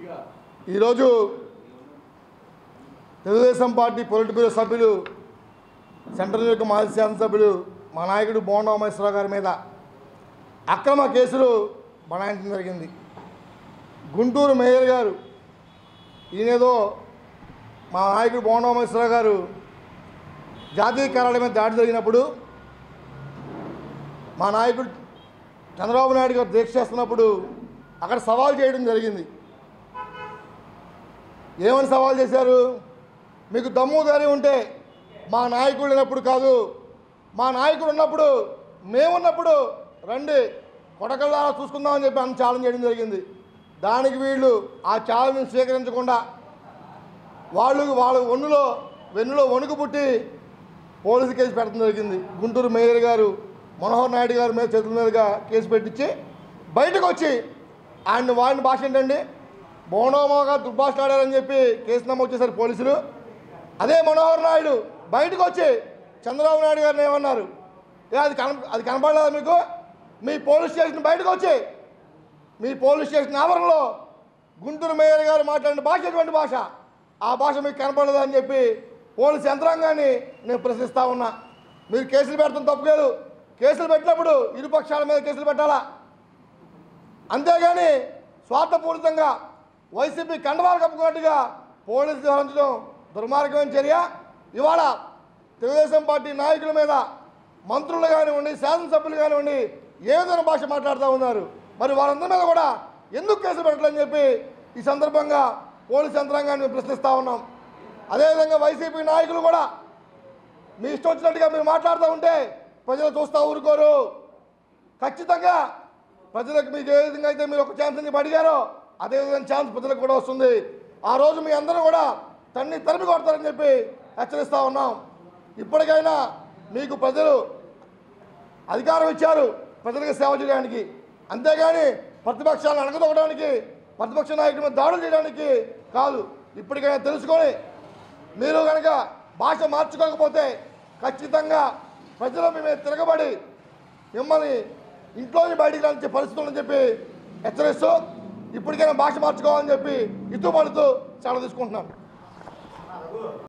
ఈరోజు Telugu Desam party politburo సభ్యులు central యొక్క మాజీ శాసనసభ్యులు మా నాయకుడు బోండా ఉమేశ్వరరావు గారి మీద అక్రమ కేసులు బనాయించడం జరిగింది గుంటూరు మేయర్ గారు ఈయనేదో మా నాయకుడు బోండా ఉమేశ్వరరావు గారు జాతీయ కార్యాలయం మీద దాడి జరిగినప్పుడు మా నాయకుడు చంద్రబాబు నాయుడు గారు దీక్ష చేస్తున్నప్పుడు అక్కడ సవాల్ చేయడం జరిగింది ఏమని సవాల్ చేశారు మీకు దమ్ము ధైర్యం ఉంటే మా నాయకుడు లేనప్పుడు కాదు మా నాయకుడు ఉన్నప్పుడు మేమున్నప్పుడు రండి కొడకల్లా చూసుకుందామని చెప్పి అన్న ఛాలెంజ్ చేయడం జరిగింది దానికి వీళ్ళు ఆ ఛాలెంజ్ స్వీకరించకుండా వాళ్ళు వాళ్ళ ఒన్నులో వెన్నులో వణుకు పుట్టి పోలీసు కేసు పెట్టడం జరిగింది గుంటూరు మేయర్ గారు మనోహర్ నాయుడు గారి మీద చేతుల మీదుగా కేసు పెట్టించి బయటకు వచ్చి ఆయన వాడిన భాష ఏంటండి బోనోమోగా దుర్భాషలాడారని చెప్పి కేసు నమోదు చేశారు పోలీసులు అదే మనోహర్ నాయుడు బయటకు వచ్చి చంద్రబాబు నాయుడు గారిని ఏమన్నారు ఏ అది కన అది కనపడలేదా మీకు మీ పోలీస్ స్టేషన్ బయటకు వచ్చి మీ పోలీస్ స్టేషన్ ఆవరణలో గుంటూరు మేయర్ గారు మాట్లాడిన భాష ఎటువంటి భాష ఆ భాష మీకు కనపడదు అని చెప్పి పోలీస్ యంత్రాంగాన్ని నేను ప్రశ్నిస్తా ఉన్నా మీరు కేసులు పెడతాం తప్పు కాదు కేసులు పెట్టినప్పుడు ఇరు పక్షాల మీద కేసులు పెట్టాలా అంతేగాని స్వార్థపూరితంగా వైసీపీ కండవాలు కప్పుకున్నట్టుగా పోలీసులు వ్యవహరించడం దుర్మార్గమైన చర్య ఇవాళ తెలుగుదేశం పార్టీ నాయకుల మీద మంత్రులు కానివ్వండి శాసనసభ్యులు కానివ్వండి ఏ విధమైన భాష మాట్లాడుతూ ఉన్నారు మరి వారందరి మీద కూడా ఎందుకు కేసులు పెట్టాలని చెప్పి ఈ సందర్భంగా పోలీస్ యంత్రాంగాన్ని మేము ప్రశ్నిస్తూ ఉన్నాం అదేవిధంగా వైసీపీ నాయకులు కూడా మీ ఇష్టం వచ్చినట్టుగా మీరు మాట్లాడుతూ ఉంటే ప్రజలు చూస్తూ ఊరుకోరు ఖచ్చితంగా ప్రజలకు మీకు ఏ విధంగా అయితే మీరు ఒక ఛాన్స్ అని అడిగారో అదే విధంగా ఛాన్స్ ప్రజలకు కూడా వస్తుంది ఆ రోజు మీ అందరూ కూడా తన్ని తరిమి కొడతారని చెప్పి హెచ్చరిస్తూ ఉన్నాం ఇప్పటికైనా మీకు ప్రజలు అధికారం ఇచ్చారు ప్రజలకు సేవ చేయడానికి అంతేగాని ప్రతిపక్షాలను అణగదొక్కడానికి ప్రతిపక్ష నాయకుల మీద దాడులు చేయడానికి కాదు ఇప్పటికైనా తెలుసుకొని మీరు కనుక భాష మార్చుకోకపోతే ఖచ్చితంగా ప్రజలు మీ మీద తిరగబడి మిమ్మల్ని ఇంట్లోని బయటికి రాని పరిస్థితులు ఉందని చెప్పి హెచ్చరిస్తూ ఇప్పటికైనా భాష మార్చుకోవాలని చెప్పి ఇతూ పడుతూ చాలా తీసుకుంటున్నాను